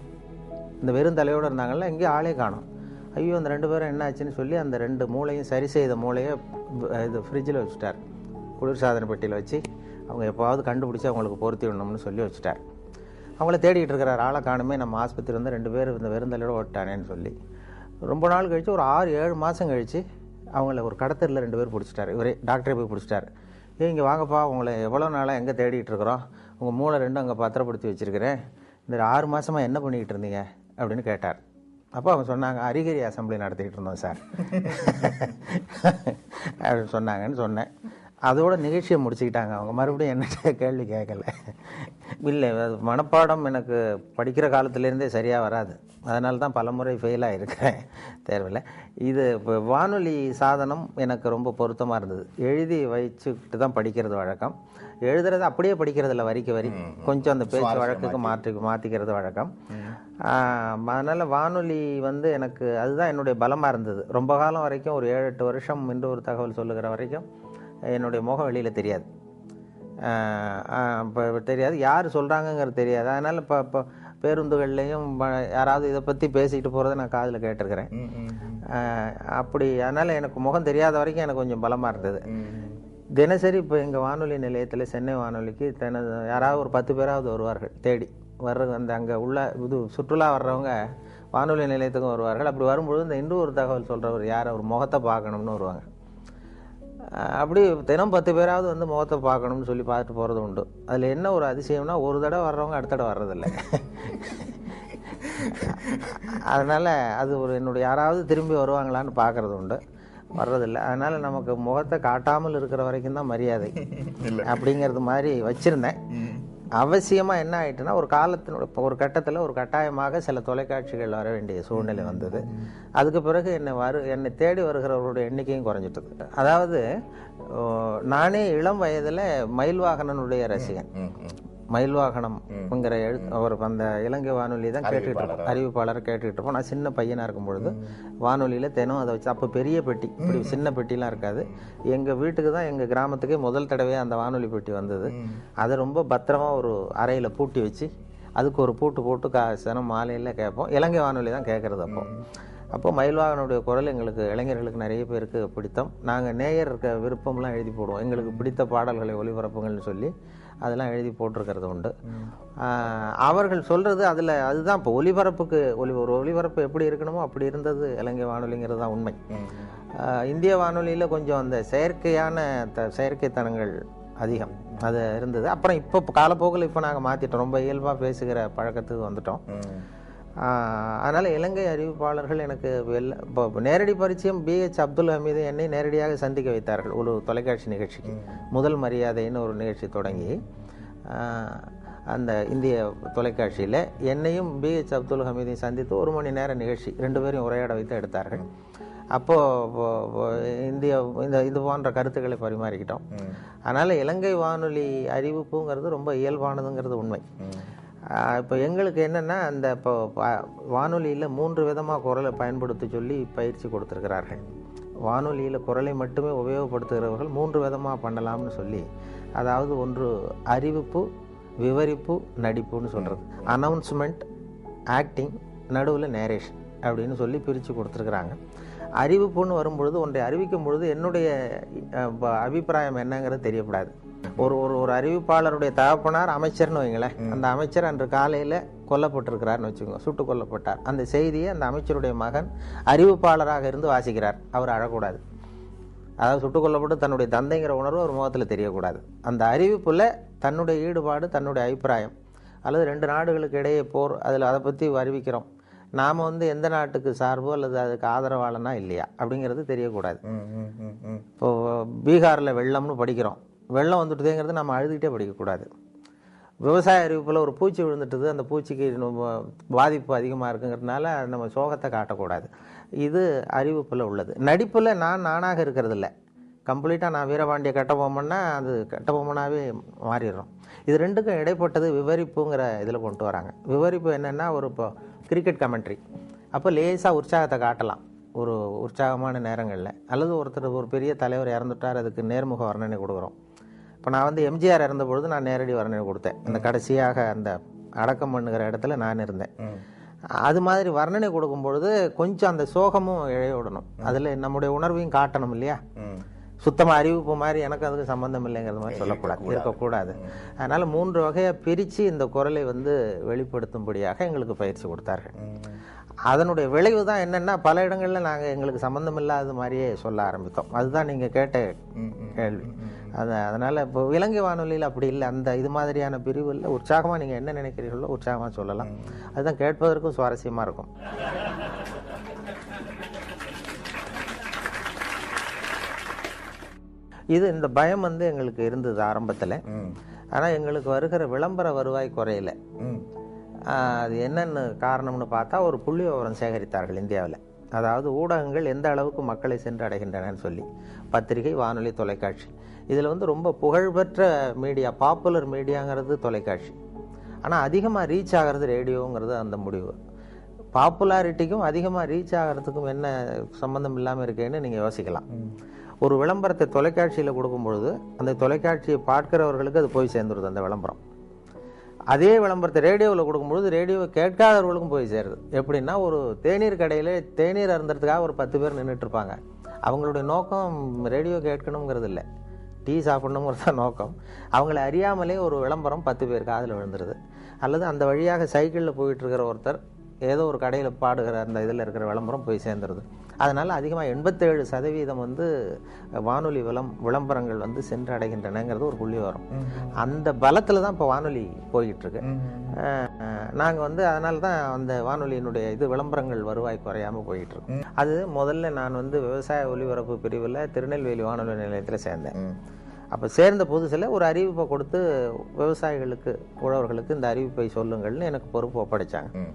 இந்த வெறும் தலையோடு இருந்தாங்கல்ல எங்கேயும் ஆளே காணும் ஐயோ அந்த ரெண்டு பேரும் என்ன ஆச்சுன்னு சொல்லி அந்த ரெண்டு மூளையும் சரி செய்த மூளையை ப- இது ஃப்ரிட்ஜில் வச்சுட்டார் குளிர்சாதன பெட்டியில் வச்சு அவங்க எப்போவாவது கண்டுபிடிச்சி அவங்களுக்கு பொருத்தி விடணும்னு சொல்லி வச்சுட்டார் அவங்கள தேடிட்டு இருக்கிறார் ஆளை காணுமே நம்ம ஆஸ்பத்திரி வந்து ரெண்டு பேர் இந்த வெறுந்தலையோட ஓட்டானேன்னு சொல்லி ரொம்ப நாள் கழித்து ஒரு ஆறு ஏழு மாதம் கழித்து அவங்கள ஒரு கடத்தரில் ரெண்டு பேர் பிடிச்சிட்டாரு இவரே டாக்டரே போய் பிடிச்சிட்டாரு ஏ இங்கே வாங்கப்பா உங்களை எவ்வளோ நாளாக எங்கே தேடிட்டு இருக்கிறோம் உங்கள் மூளை ரெண்டும் அங்கே பத்திரப்படுத்தி வச்சுருக்கிறேன் இந்த ஆறு மாதமாக என்ன பண்ணிக்கிட்டு இருந்தீங்க அப்படின்னு கேட்டார் அப்போ அவங்க சொன்னாங்க அரிகரி அசம்பிளி நடத்திக்கிட்டு இருந்தோம் சார் அப்படின்னு சொன்னாங்கன்னு சொன்னேன் அதோட நிகழ்ச்சியை முடிச்சுக்கிட்டாங்க அவங்க மறுபடியும் என்னட்ட கேள்வி கேட்கல இல்லை அது மனப்பாடம் எனக்கு படிக்கிற காலத்துலேருந்தே சரியாக வராது அதனால தான் பலமுறை ஃபெயில் ஆகிருக்கிறேன் தேர்வில் இது இப்போ வானொலி சாதனம் எனக்கு ரொம்ப பொருத்தமாக இருந்தது எழுதி வச்சுக்கிட்டு தான் படிக்கிறது வழக்கம் எழுதுறது அப்படியே படிக்கிறது இல்லை வரிக்கு வரி கொஞ்சம் அந்த பேச்சு வழக்குக்கு மாற்றி மாற்றிக்கிறது வழக்கம் அதனால் வானொலி வந்து எனக்கு அதுதான் என்னுடைய பலமாக இருந்தது ரொம்ப காலம் வரைக்கும் ஒரு ஏழு எட்டு வருஷம் இன்று ஒரு தகவல் சொல்லுகிற வரைக்கும் என்னுடைய முகம் வெளியில் தெரியாது இப்போ தெரியாது யார் சொல்கிறாங்கங்கிறது தெரியாது அதனால் இப்போ இப்போ பேருந்துகள்லேயும் ப- யாராவது இதை பற்றி பேசிக்கிட்டு போகிறத நான் காதில் கேட்டிருக்கிறேன் ம், ம், ம். ஆஹ் அப்படி அதனால் எனக்கு முகம் தெரியாத வரைக்கும் எனக்கு கொஞ்சம் பலமாக இருந்தது ம். தினசரி இப்போ எங்கள் வானொலி நிலையத்தில் சென்னை வானொலிக்கு தின யாராவது ஒரு பத்து பேராவது வருவார்கள் தேடி வர்ற அந்த அங்கே உள்ள இது சுற்றுலா வர்றவங்க வானொலி நிலையத்துக்கும் வருவார்கள் அப்படி வரும்பொழுது இந்த இன்னும் ஒரு தகவல் சொல்கிறவர் யார் அவர் முகத்தை பார்க்கணும்னு வருவாங்க அஹ் அப்படி தினம் பத்து பேராவது வந்து முகத்தை பார்க்கணும்னு சொல்லி பார்த்துட்டு போகிறது உண்டு அதில் என்ன ஒரு அதிசயம்னா ஒரு தடவை வர்றவங்க அடுத்த தடவை வர்றதில்ல அதனால் அது ஒரு என்னுடைய யாராவது திரும்பி வருவாங்களான்னு பார்க்கறது உண்டு வர்றதில்ல அதனால் நமக்கு முகத்தை காட்டாமல் இருக்கிற வரைக்கும் தான் மரியாதை அப்படிங்கிறது மாதிரி வச்சுருந்தேன் ம். அவசியமாக என்ன ஆயிட்டுன்னா ஒரு காலத்தினோட இப்போ ஒரு கட்டத்தில் ஒரு கட்டாயமாக சில தொலைக்காட்சிகள் வர வேண்டிய சூழ்நிலை வந்தது அதுக்கு பிறகு என்னை வரு என்னை தேடி வருகிறவர்களுடைய எண்ணிக்கையும் குறைஞ்சிட்டது அதாவது ஓ, நானே இளம் வயதில் மயில் வாகனனுடைய ரசிகன் ம், ம். மயில்வாகனம்ங்கிற எழு அவர் அந்த இலங்கை வானொலி தான் கேட்டுக்கிட்டு இருப்போம் அறிவிப்பாளர் கேட்டுக்கிட்டு இருப்போம் நான் சின்ன பையனாக இருக்கும் பொழுது வானொலியில் தினம் அதை வச்சு அப்போ பெரிய பெட்டி இப்படி சின்ன பெட்டிலாம் இருக்காது எங்கள் வீட்டுக்கு தான் எங்கள் கிராமத்துக்கே முதல் தடவையாக அந்த வானொலி பெட்டி வந்தது அதை ரொம்ப பத்திரமா ஒரு அறையில் பூட்டி வச்சு அதுக்கு ஒரு பூட்டு போட்டு கா தினம் மாலையில் கேட்போம் இலங்கை வானொலி தான் கேட்குறது அப்போ அப்போ மயில்வாகனுடைய குரல் எங்களுக்கு இளைஞர்களுக்கு நிறைய பேருக்கு பிடித்தம் நாங்கள் நேயர் இருக்க விருப்பம்லாம் எழுதி போடுவோம் எங்களுக்கு பிடித்த பாடல்களை ஒளிபரப்புங்கள்னு சொல்லி அதெல்லாம் எழுதி போட்டிருக்கிறது உண்டு ஆஹ் அவர்கள் சொல்கிறது அதில் அதுதான் இப்போ ஒலிபரப்புக்கு ஒலி ஒரு ஒலிபரப்பு எப்படி இருக்கணுமோ அப்படி இருந்தது இலங்கை வானொலிங்கிறது தான் உண்மை ஆஹ் இந்திய வானொலியில் கொஞ்சம் அந்த செயற்கையான த செயற்கைத்தனங்கள் அதிகம் அது இருந்தது அப்புறம் இப்போ காலப்போக்கில் இப்போ நாங்கள் மாற்றிட்டோம் ரொம்ப இயல்பாக பேசுகிற பழக்கத்துக்கு வந்துட்டோம் ஆஹ் அதனால இலங்கை அறிவிப்பாளர்கள் எனக்கு வெள்ள இப்போ நேரடி பரிச்சயம் பிஹெச் அப்துல் ஹமீது என்னை நேரடியாக சந்திக்க வைத்தார்கள் ஒரு தொலைக்காட்சி நிகழ்ச்சிக்கு முதல் மரியாதைன்னு ஒரு நிகழ்ச்சி தொடங்கி ஆஹ் அந்த இந்திய தொலைக்காட்சியில் என்னையும் பிஹெச் அப்துல் ஹமீதையும் சந்தித்து ஒரு மணி நேர நிகழ்ச்சி ரெண்டு பேரையும் உரையாட வைத்து எடுத்தார்கள் அப்போது இந்திய இந்த இது போன்ற கருத்துக்களை பரிமாறிக்கிட்டோம் அதனால் இலங்கை வானொலி அறிவிப்புங்கிறது ரொம்ப இயல்பானதுங்கிறது உண்மை இப்போ எங்களுக்கு என்னென்னா அந்த இப்போ வானொலியில் மூன்று விதமாக குரலை பயன்படுத்த சொல்லி பயிற்சி கொடுத்துருக்கிறார்கள் வானொலியில் குரலை மட்டுமே உபயோகப்படுத்துகிறவர்கள் மூன்று விதமாக பண்ணலாம்னு சொல்லி அதாவது ஒன்று அறிவிப்பு விவரிப்பு நடிப்புன்னு சொல்கிறது அனௌன்ஸ்மெண்ட் ஆக்டிங் நடுவில் நேரேஷன் அப்படின்னு சொல்லி பிரித்து கொடுத்துருக்குறாங்க அறிவிப்புன்னு வரும்பொழுது ஒன்றை அறிவிக்கும் பொழுது என்னுடைய அஹ், ப- அபிப்பிராயம் என்னங்கிறது தெரியக்கூடாது ஒரு ஒரு ஒரு அறிவிப்பாளருடைய தகப்பனார் அமைச்சர்னு வைங்களேன் அந்த அமைச்சர் அன்று காலையில் கொல்லப்பட்டிருக்கிறார்னு வச்சுக்கோங்க சுட்டு கொல்லப்பட்டார் அந்த செய்தியை அந்த அமைச்சருடைய மகன் அறிவிப்பாளராக இருந்து வாசிக்கிறார் அவர் அழக்கூடாது அதாவது சுட்டுக் கொல்லப்பட்டு தன்னுடைய தந்தைங்கிற உணர்வு ஒரு முகத்தில் தெரியக்கூடாது அந்த அறிவிப்புல தன்னுடைய ஈடுபாடு தன்னுடைய அபிப்பிராயம் அல்லது ரெண்டு நாடுகளுக்கு இடையே போர் அதில் அதை பற்றி அறிவிக்கிறோம் நாம் வந்து எந்த நாட்டுக்கு சார்போ அல்லது அதுக்கு ஆதரவாளனா இல்லையா அப்படிங்கிறது தெரியக்கூடாது இப்போ பீகாரில் வெள்ளம்னு படிக்கிறோம் வெள்ளம் வந்துட்டுதேங்கிறது நம்ம அழுதுகிட்டே படிக்கக்கூடாது விவசாய அறிவிப்பில் ஒரு பூச்சி விழுந்துட்டுது அந்த பூச்சிக்கு நம்ம பாதிப்பு அதிகமாக இருக்குங்கிறதுனால நம்ம சோகத்தை காட்டக்கூடாது இது அறிவிப்பில் உள்ளது நடிப்பில் நான் நானாக இருக்கிறது இல்லை கம்ப்ளீட்டாக நான் வீரபாண்டிய கட்டபொம்மன்னா அது கட்டபொம்மனாவே மாறிடுறோம் இது ரெண்டுக்கும் இடைப்பட்டது விவரிப்புங்கிற இதில் கொண்டு வராங்க விவரிப்பு என்னென்னா ஒரு இப்போ கிரிக்கெட் கமெண்ட்ரி அப்போ லேசாக உற்சாகத்தை காட்டலாம் ஒரு உற்சாகமான நேரங்களில் அல்லது ஒருத்தர் ஒரு பெரிய தலைவர் இறந்துட்டார் அதுக்கு நேர்முக வர்ணனை கொடுக்குறோம் இப்போ நான் வந்து எம்ஜிஆர் இருந்த பொழுது நான் நேரடி வர்ணனை கொடுத்தேன் அந்த கடைசியாக அந்த அடக்கம் பண்ணுகிற இடத்துல நான் இருந்தேன் அது மாதிரி வர்ணனை கொடுக்கும் பொழுது கொஞ்சம் அந்த சோகமும் இழைய விடணும் அதில் நம்முடைய உணர்வையும் காட்டணும் இல்லையா சுத்தமாக அறிவிப்பு மாதிரி எனக்கு அதுக்கு சம்பந்தம் இல்லைங்கிறது மாதிரி சொல்லக்கூடாது இருக்கக்கூடாது அதனால மூன்று வகையை பிரித்து இந்த குரலை வந்து வெளிப்படுத்தும்படியாக எங்களுக்கு பயிற்சி கொடுத்தார்கள் அதனுடைய விளைவு தான் என்னன்னா பல இடங்களில் நாங்கள் எங்களுக்கு சம்பந்தம் இல்லாத மாதிரியே சொல்ல ஆரம்பித்தோம் அதுதான் நீங்கள் கேட்ட கேள்வி அது அதனால் இப்போ இலங்கை வானொலியில் அப்படி இல்லை அந்த இது மாதிரியான பிரிவு இல்லை உற்சாகமாக நீங்கள் என்ன நினைக்கிறீர்களோ உற்சாகமாக சொல்லலாம் அதுதான் கேட்பதற்கும் சுவாரஸ்யமாக இருக்கும் இது இந்த பயம் வந்து எங்களுக்கு இருந்தது ஆரம்பத்தில் ஆனால் எங்களுக்கு வருகிற விளம்பர வருவாய் குறையல ஆஹ் அது என்னென்னு காரணம்னு பார்த்தா ஒரு புள்ளி விவரம் சேகரித்தார்கள் இந்தியாவில் அதாவது ஊடகங்கள் எந்த அளவுக்கு மக்களை சென்று அடைகின்றனன்னு சொல்லி பத்திரிகை வானொலி தொலைக்காட்சி இதில் வந்து ரொம்ப புகழ்பெற்ற மீடியா பாப்புலர் மீடியாங்கிறது தொலைக்காட்சி ஆனால் அதிகமாக ரீச் ஆகிறது ரேடியோங்கிறது அந்த முடிவு பாப்புலாரிட்டிக்கும் அதிகமாக ரீச் ஆகிறதுக்கும் என்ன சம்மந்தம் இல்லாமல் இருக்கேன்னு நீங்கள் யோசிக்கலாம் ஒரு விளம்பரத்தை தொலைக்காட்சியில் கொடுக்கும் பொழுது அந்த தொலைக்காட்சியை பார்க்கிறவர்களுக்கு அது போய் சேர்ந்துருது அந்த விளம்பரம் அதே விளம்பரத்தை ரேடியோவில் கொடுக்கும்பொழுது ரேடியோவை கேட்காதவர்களுக்கும் போய் சேருது எப்படின்னா ஒரு தேநீர் கடையில் தேநீர் அருந்துறதுக்காக ஒரு பத்து பேர் நின்றுட்டு இருப்பாங்க அவங்களுடைய நோக்கம் ரேடியோ கேட்கணுங்கிறது இல்லை டீ சாப்பிடணுங்கிறது தான் நோக்கம் அவங்கள அறியாமலே ஒரு விளம்பரம் பத்து பேர் காதில் விழுந்துருது அல்லது அந்த வழியாக சைக்கிளில் போயிட்டு இருக்கிற ஒருத்தர் ஏதோ ஒரு கடையில் பாடுகிற அந்த இதில் இருக்கிற விளம்பரம் போய் சேர்ந்துருது அதனால் அதிகமாக எண்பத்தேழு சதவீதம் வந்து வானொலி விளம் விளம்பரங்கள் வந்து சென்றடைகின்றனங்கிறது ஒரு புள்ளி வரும் அந்த பலத்தில் தான் இப்போ வானொலி போய்கிட்டு இருக்கு நாங்கள் வந்து அதனால தான் அந்த வானொலியினுடைய இது விளம்பரங்கள் வருவாய் குறையாமல் போயிட்டு இருக்கு அது முதல்ல நான் வந்து விவசாய ஒலிபரப்பு பிரிவில் திருநெல்வேலி வானொலி நிலையத்தில் சேர்ந்தேன் அப்போ சேர்ந்த புதுசில் ஒரு அறிவிப்பை கொடுத்து விவசாயிகளுக்கு உழவர்களுக்கு இந்த அறிவிப்பை சொல்லுங்கள்னு எனக்கு பொறுப்பு ஒப்படைச்சாங்க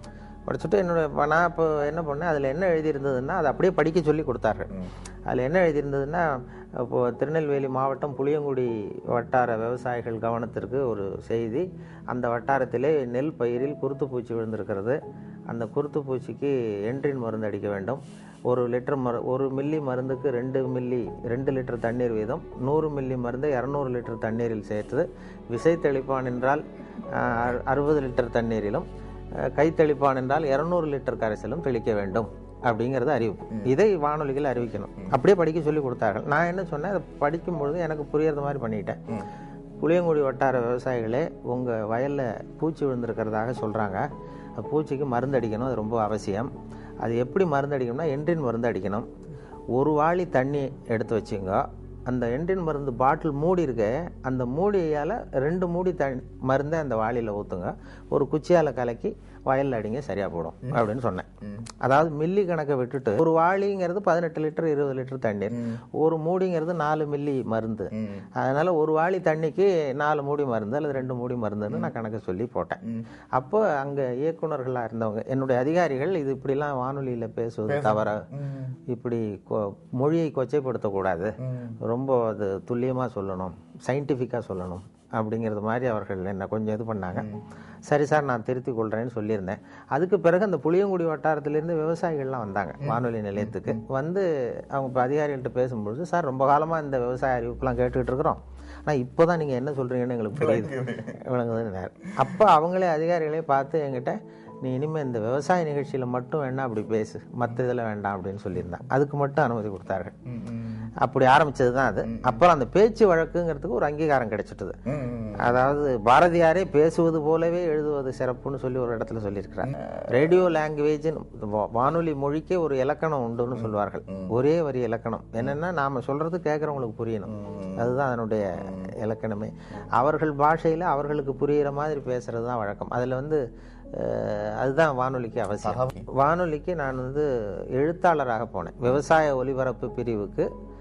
படிச்சுட்டு என்னோட இப்ப நான் இப்போ என்ன பண்ணேன் அதில் என்ன எழுதியிருந்ததுன்னா அதை அப்படியே படிக்க சொல்லி கொடுத்தார்கள் அதில் என்ன எழுதியிருந்ததுன்னா இப்போ திருநெல்வேலி மாவட்டம் புளியங்குடி வட்டார விவசாயிகள் கவனத்திற்கு ஒரு செய்தி அந்த வட்டாரத்திலே நெல் பயிரில் குருத்துப்பூச்சி விழுந்திருக்கிறது அந்த குருத்துப்பூச்சிக்கு என்ட்ரின் மருந்து அடிக்க வேண்டும் ஒரு லிட்டர் மரு ஒரு மில்லி மருந்துக்கு ரெண்டு மில்லி ரெண்டு லிட்டர் தண்ணீர் வீதம் நூறு மில்லி மருந்தை இரநூறு லிட்டர் தண்ணீரில் சேர்த்து விசை தெளிப்பான் என்றால் அஹ், அறுபது லிட்டர் தண்ணீரிலும் அஹ், கை தெளிப்பான் என்றால் இரநூறு லிட்டர் கரைசலும் தெளிக்க வேண்டும் அப்படிங்கிறது அறிவிப்பு இதை வானொலிகள் அறிவிக்கணும் அப்படியே படிக்க சொல்லி கொடுத்தார்கள் நான் என்ன சொன்னேன் அதை படிக்கும் பொழுது எனக்கு புரியறது மாதிரி பண்ணிட்டேன் புளியங்குடி வட்டார விவசாயிகளே உங்கள் வயலில் பூச்சி விழுந்திருக்கிறதாக சொல்கிறாங்க பூச்சிக்கு மருந்து அடிக்கணும் அது ரொம்ப அவசியம் அது எப்படி மருந்து அடிக்கணும்னா என்ட்ரின் மருந்து அடிக்கணும் ஒரு வாளி தண்ணி எடுத்து வச்சுங்க அந்த என்ட்ரின் மருந்து பாட்டில் மூடி இருக்கு அந்த மூடியால் ரெண்டு மூடி தண்ணி மருந்தை அந்த வாளியில் ஊற்றுங்க ஒரு குச்சியால் கலக்கி வயலில் அடிங்க சரியாக போடும் அப்படின்னு சொன்னேன் அதாவது மில்லி கணக்கை விட்டுட்டு ஒரு வாளிங்கிறது பதினெட்டு லிட்டர் இருபது லிட்டர் தண்ணீர் ஒரு மூடிங்கிறது நாலு மில்லி மருந்து அதனால ஒரு வாளி தண்ணிக்கு நாலு மூடி மருந்து அல்லது ரெண்டு மூடி மருந்துன்னு நான் கணக்கு சொல்லி போட்டேன் அப்போ அங்கே இயக்குனர்களாக இருந்தவங்க என்னுடைய அதிகாரிகள் இது இப்படிலாம் வானொலியில் பேசுவது தவற இப்படி கொ- மொழியை கொச்சைப்படுத்தக்கூடாது ரொம்ப அது துல்லியமாக சொல்லணும் சயின்டிஃபிக்காக சொல்லணும் அப்படிங்கிறது மாதிரி அவர்கள் என்ன கொஞ்சம் இது பண்ணாங்க சரி சார் நான் திருத்திக் கொள்கிறேன்னு சொல்லியிருந்தேன் அதுக்கு பிறகு அந்த புளியங்குடி வட்டாரத்திலேருந்து விவசாயிகள்லாம் வந்தாங்க வானொலி நிலையத்துக்கு வந்து அவங்க இப்போ அதிகாரிகள்கிட்ட பேசும்பொழுது சார் ரொம்ப காலமாக இந்த விவசாய அறிவிப்புலாம் கேட்டுக்கிட்டு இருக்கிறோம் ஆனால் இப்போ தான் நீங்கள் என்ன சொல்கிறீங்கன்னு எங்களுக்கு புரியுது விளங்குதுன்னாரு அப்போ அவங்களே அதிகாரிகளே பார்த்து என்கிட்ட நீ இனிமேல் இந்த விவசாய நிகழ்ச்சியில் மட்டும் வேணா அப்படி பேசு மற்ற இதில் வேண்டாம் அப்படின்னு சொல்லியிருந்தாங்க அதுக்கு மட்டும் அனுமதி கொடுத்தார்கள் அப்படி ஆரம்பிச்சது தான் அது அப்புறம் அந்த பேச்சு வழக்குங்கிறதுக்கு ஒரு அங்கீகாரம் கிடைச்சிட்டது அதாவது பாரதியாரே பேசுவது போலவே எழுதுவது சிறப்புன்னு சொல்லி ஒரு இடத்துல சொல்லியிருக்கிறார் ரேடியோ லாங்குவேஜ் வானொலி மொழிக்கே ஒரு இலக்கணம் உண்டுன்னு சொல்வார்கள் ஒரே வரி இலக்கணம் என்னன்னா நாம சொல்றது கேட்கறவங்களுக்கு புரியணும் அதுதான் அதனுடைய இலக்கணமே அவர்கள் பாஷையில அவர்களுக்கு புரியிற மாதிரி பேசுறது தான் வழக்கம் அதுல வந்து அஹ், அதுதான் வானொலிக்கு அவசியம் வானொலிக்கு நான் வந்து எழுத்தாளராக போனேன் விவசாய ஒலிபரப்பு பிரிவுக்கு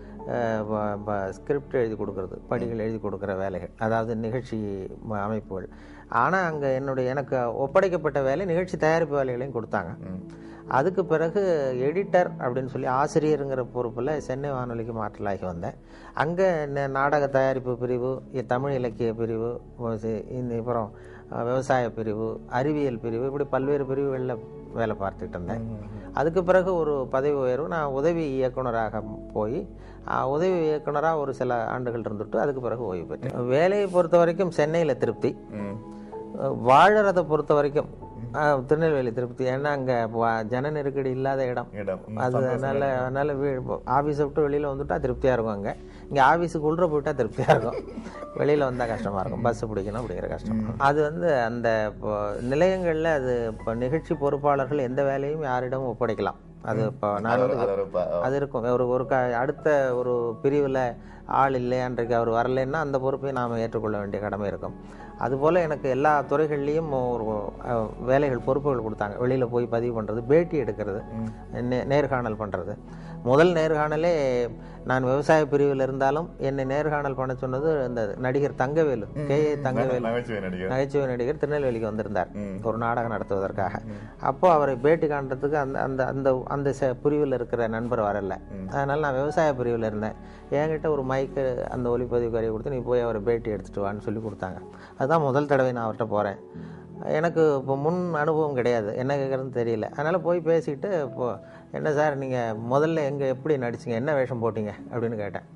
ஸ்கிரிப்ட் எழுதி கொடுக்கறது படிகள் எழுதி கொடுக்குற வேலைகள் அதாவது நிகழ்ச்சி ம- அமைப்புகள் ஆனால் அங்கே என்னுடைய எனக்கு ஒப்படைக்கப்பட்ட வேலை நிகழ்ச்சி தயாரிப்பு வேலைகளையும் கொடுத்தாங்க அதுக்கு பிறகு எடிட்டர் அப்படின்னு சொல்லி ஆசிரியருங்கிற பொறுப்பில் சென்னை வானொலிக்கு மாற்றலாகி வந்தேன் அங்கே நாடக தயாரிப்பு பிரிவு இ- தமிழ் இலக்கிய பிரிவு ஒ- சி- இந்த அப்புறம் அஹ், விவசாய பிரிவு அறிவியல் பிரிவு இப்படி பல்வேறு பிரிவுகளில் வேலை பார்த்துக்கிட்டு இருந்தேன் அதுக்கு பிறகு ஒரு பதவி உயர்வு நான் உதவி இயக்குனராக போய் அஹ், உதவி இயக்குனராக ஒரு சில ஆண்டுகள் இருந்துட்டு அதுக்கு பிறகு ஓய்வு பெற்றேன் வேலையை பொறுத்த வரைக்கும் சென்னையில் திருப்தி அஹ், வாழறதை பொறுத்த வரைக்கும் அஹ், திருநெல்வேலி திருப்தி ஏன்னா அங்கே ஜன நெருக்கடி இல்லாத இடம் இடம் அது அதனால அதனால ஆஃபீஸை விட்டு வெளியில் வந்துட்டா திருப்தியாக இருக்கும் அங்கே இங்கே ஆஃபீஸுக்கு உள்ள போயிட்டா திருப்தியாக இருக்கும் வெளியில் வந்தால் கஷ்டமாக இருக்கும் பஸ் பிடிக்கணும் அப்படிங்கிற கஷ்டம் அது வந்து அந்த இப்போ நிலையங்களில் அது இப்போ நிகழ்ச்சி பொறுப்பாளர்கள் எந்த வேலையும் யாரிடமும் ஒப்படைக்கலாம் அது இப்போ நான் வந்து அது ஒரு ப- அது இருக்கும் ஒரு ஒரு க அடுத்த ஒரு பிரிவில் ஆள் இல்லை அன்றைக்கு அவர் வரலைன்னா அந்த பொறுப்பை நாம் ஏற்றுக்கொள்ள வேண்டிய கடமை இருக்கும் அதுபோல் எனக்கு எல்லா துறைகள்லேயும் ஒரு அஹ், வேலைகள் பொறுப்புகள் கொடுத்தாங்க வெளியில் போய் பதிவு பண்ணுறது பேட்டி எடுக்கிறது நே- நேர்காணல் பண்ணுறது முதல் நேர்காணலே நான் விவசாய பிரிவில் இருந்தாலும் என்னை நேர்காணல் பண்ண சொன்னது இந்த நடிகர் தங்கவேலு கே ஏ தங்கவேலு நகைச்சுவை நடிகர் நகைச்சுவை நடிகர் திருநெல்வேலிக்கு வந்திருந்தார் ஒரு நாடகம் நடத்துவதற்காக அப்போ அவரை பேட்டி காண்றதுக்கு அந்த அந்த அந்த அந்த ச- பிரிவில் இருக்கிற நண்பர் வரல அதனால நான் விவசாய பிரிவில் இருந்தேன் என்கிட்ட ஒரு மைக்கு அந்த ஒலிப்பதிவு கருவி கொடுத்து நீ போய் அவரை பேட்டி எடுத்துட்டு வான்னு சொல்லி கொடுத்தாங்க அதுதான் முதல் தடவை நான் அவர்கிட்ட போகிறேன் எனக்கு இப்போ முன் அனுபவம் கிடையாது என்ன கேட்குறதுன்னு தெரியல அதனால் போய் பேசிக்கிட்டு இப்போ என்ன சார் நீங்கள் முதல்ல எங்கே எப்படி நடிச்சீங்க என்ன வேஷம் போட்டீங்க அப்படின்னு கேட்டேன்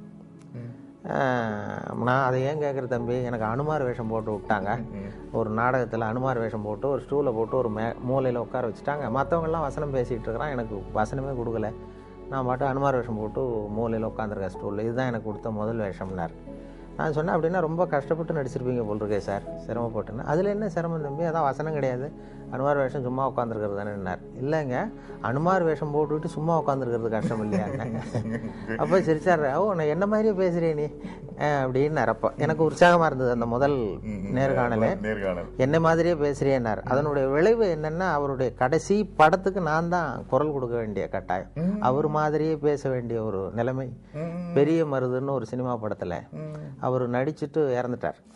ஆஹ் நான் அதை ஏன் கேட்குற தம்பி எனக்கு அனுமார் வேஷம் போட்டு விட்டாங்க ஒரு நாடகத்தில் அனுமார் வேஷம் போட்டு ஒரு ஸ்டூலை போட்டு ஒரு மே மூலையில் உட்கார வச்சுட்டாங்க மற்றவங்கெல்லாம் வசனம் பேசிகிட்டு இருக்கிறான் எனக்கு வசனமே கொடுக்கல நான் மட்டும் அனுமார் வேஷம் போட்டு மூலையில் உட்காந்துருக்கேன் ஸ்டூலில் இதுதான் எனக்கு கொடுத்த முதல் வேஷம்னார் நான் சொன்னேன் அப்படின்னா ரொம்ப கஷ்டப்பட்டு நடிச்சிருப்பீங்க போல் இருக்கே சார் சிரமப்பட்டுன்னு அதில் என்ன சிரமம் தம்பி அதான் வசனம் கிடையாது அனுமார் வேஷம் சும்மா உட்காந்துருக்கிறது தானேன்னார் இல்லைங்க அனுமார் வேஷம் போட்டுக்கிட்டு சும்மா உட்காந்துருக்கிறது கஷ்டம் இல்லையாங்க அப்போ சிரிச்சார் ஓ நான் என்ன மாதிரியே பேசுகிறே நீ அஹ் அப்படின்னு அப்போ எனக்கு உற்சாகமாக இருந்தது அந்த முதல் நேர்காணலே நேர்காணல் என்ன மாதிரியே பேசுறேன்னார் அதனுடைய விளைவு என்னன்னா அவருடைய கடைசி படத்துக்கு நான் தான் குரல் கொடுக்க வேண்டிய கட்டாயம் அவர் மாதிரியே பேச வேண்டிய ஒரு நிலைமை பெரிய மருதுன்னு ஒரு சினிமா படத்துல அவர் நடிச்சுட்டு இறந்துட்டார்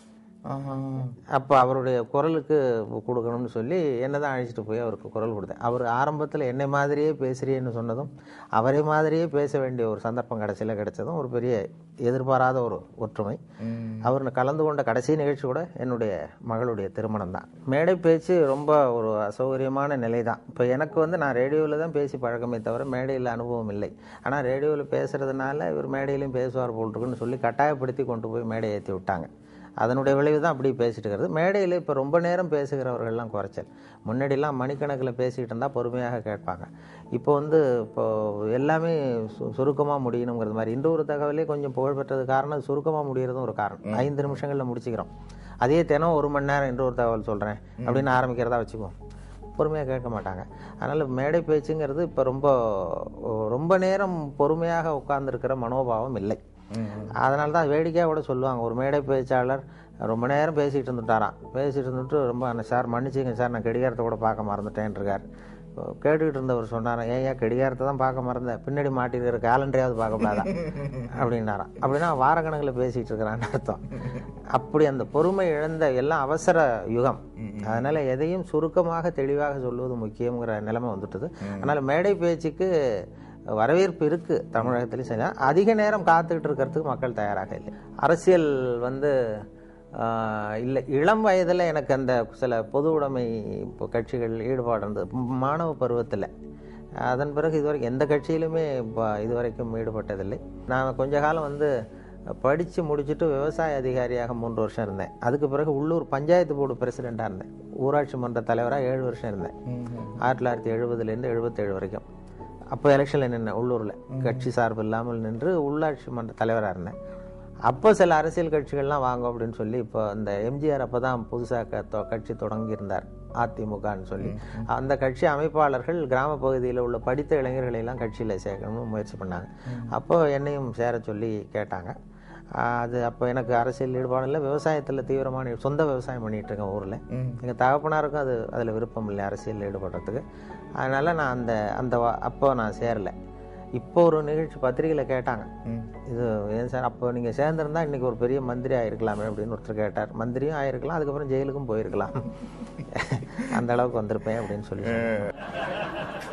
அப்போ அவருடைய குரலுக்கு கொடுக்கணும்னு சொல்லி என்னை தான் அழைச்சிட்டு போய் அவருக்கு குரல் கொடுத்தேன் அவர் ஆரம்பத்தில் என்னை மாதிரியே பேசுறியேன்னு சொன்னதும் அவரை மாதிரியே பேச வேண்டிய ஒரு சந்தர்ப்பம் கடைசியில் கிடைச்சதும் ஒரு பெரிய எதிர்பாராத ஒரு ஒற்றுமை அவர் கலந்து கொண்ட கடைசி நிகழ்ச்சி கூட என்னுடைய மகளுடைய திருமணம் தான் மேடை பேச்சு ரொம்ப ஒரு அசௌகரியமான நிலை தான் இப்போ எனக்கு வந்து நான் ரேடியோவில் தான் பேசி பழக்கமே தவிர மேடையில் அனுபவம் இல்லை ஆனால் ரேடியோவில் பேசுகிறதுனால இவர் மேடையிலையும் பேசுவார் போல் இருக்குன்னு சொல்லி கட்டாயப்படுத்தி கொண்டு போய் மேடை ஏற்றி விட்டாங்க அதனுடைய விளைவு தான் அப்படி பேசிட்டு இருக்கிறது மேடையில் இப்போ ரொம்ப நேரம் பேசுகிறவர்கள்லாம் குறைச்சல் முன்னாடிலாம் மணிக்கணக்கில் பேசிகிட்டு இருந்தால் பொறுமையாக கேட்பாங்க இப்போ வந்து இப்போ எல்லாமே சு சுருக்கமாக முடியணுங்கிறது மாதிரி இந்த ஒரு தகவலே கொஞ்சம் புகழ்பெற்றது காரணம் அது சுருக்கமாக முடியறதும் ஒரு காரணம் ஐந்து நிமிஷங்களில் முடிச்சுக்கிறோம் அதே தினம் ஒரு மணி நேரம் இன்னொரு தகவல் சொல்கிறேன் அப்படின்னு ஆரம்பிக்கிறதா வச்சுக்குவோம் பொறுமையாக கேட்க மாட்டாங்க அதனால் மேடை பேச்சுங்கிறது இப்போ ரொம்ப ரொம்ப நேரம் பொறுமையாக உட்கார்ந்துருக்கிற மனோபாவம் இல்லை அதனால தான் வேடிக்கையாக கூட சொல்லுவாங்க ஒரு மேடை பேச்சாளர் ரொம்ப நேரம் பேசிகிட்டு இருந்துட்டாராம் பேசிகிட்டு இருந்துட்டு ரொம்ப சார் மன்னிச்சிங்க சார் நான் கடிகாரத்தை கூட பார்க்க மறந்துட்டேன் இருக்கார் கேட்டுக்கிட்டு இருந்தவர் சொன்னாராம் ஏன் ஏன் கடிகாரத்தை தான் பார்க்க மறந்தேன் பின்னாடி மாட்டிருக்கிற கேலண்டரையாவது பார்க்கக்கூடாதா அப்படின்னாராம் அப்படின்னா வாரக்கணக்கில் பேசிகிட்டு இருக்கிறான்னு அர்த்தம் அப்படி அந்த பொறுமை இழந்த எல்லாம் அவசர யுகம் அதனால் எதையும் சுருக்கமாக தெளிவாக சொல்வது முக்கியங்கிற நிலைமை வந்துட்டுது அதனால் மேடை பேச்சுக்கு வரவேற்பு இருக்குது தமிழகத்திலையும் சரி அதிக நேரம் காத்துக்கிட்டு இருக்கிறதுக்கு மக்கள் தயாராக இல்லை அரசியல் வந்து இல்லை இளம் வயதில் எனக்கு அந்த சில பொது உடைமை இப்போ கட்சிகள் ஈடுபாடு இருந்தது மாணவ பருவத்தில் அதன் பிறகு இதுவரைக்கும் எந்த கட்சியிலுமே இப்போ இதுவரைக்கும் ஈடுபட்டதில்லை நான் கொஞ்ச காலம் வந்து படித்து முடிச்சுட்டு விவசாய அதிகாரியாக மூன்று வருஷம் இருந்தேன் அதுக்கு பிறகு உள்ளூர் பஞ்சாயத்து போர்டு பிரசிடெண்ட்டாக இருந்தேன் ஊராட்சி மன்ற தலைவராக ஏழு வருஷம் இருந்தேன் ஆயிரத்தி தொள்ளாயிரத்தி எழுபதுலேருந்து எழுபத்தேழு வரைக்கும் அப்போ எலெக்ஷனில் நின்றேன் உள்ளூரில் கட்சி சார்பு இல்லாமல் நின்று உள்ளாட்சி மன்ற தலைவராக இருந்தேன் அப்போ சில அரசியல் கட்சிகள்லாம் வாங்க அப்படின்னு சொல்லி இப்போ இந்த எம்ஜிஆர் அப்போ தான் புதுசாக கட்சி தொடங்கியிருந்தார் அதிமுகன்னு சொல்லி அந்த கட்சி அமைப்பாளர்கள் கிராம பகுதியில் உள்ள படித்த இளைஞர்களை எல்லாம் கட்சியில் சேர்க்கணும்னு முயற்சி பண்ணாங்க அப்போ என்னையும் சேர சொல்லி கேட்டாங்க அது அப்போ எனக்கு அரசியல் ஈடுபாடு இல்லை விவசாயத்தில் தீவிரமான சொந்த விவசாயம் பண்ணிகிட்டு இருக்கேன் ஊரில் எங்கள் தகப்பனாருக்கும் அது அதில் விருப்பம் இல்லை அரசியல் ஈடுபடுறதுக்கு அதனால் நான் அந்த அந்த அப்போ நான் சேரலை இப்போ ஒரு நிகழ்ச்சி பத்திரிகையில் கேட்டாங்க இது ஏன் சார் அப்போ நீங்கள் சேர்ந்துருந்தா இன்றைக்கி ஒரு பெரிய மந்திரி ஆயிருக்கலாமே அப்படின்னு ஒருத்தர் கேட்டார் மந்திரியும் ஆயிருக்கலாம் அதுக்கப்புறம் ஜெயிலுக்கும் போயிருக்கலாம் அந்த அளவுக்கு வந்திருப்பேன் அப்படின்னு சொல்லி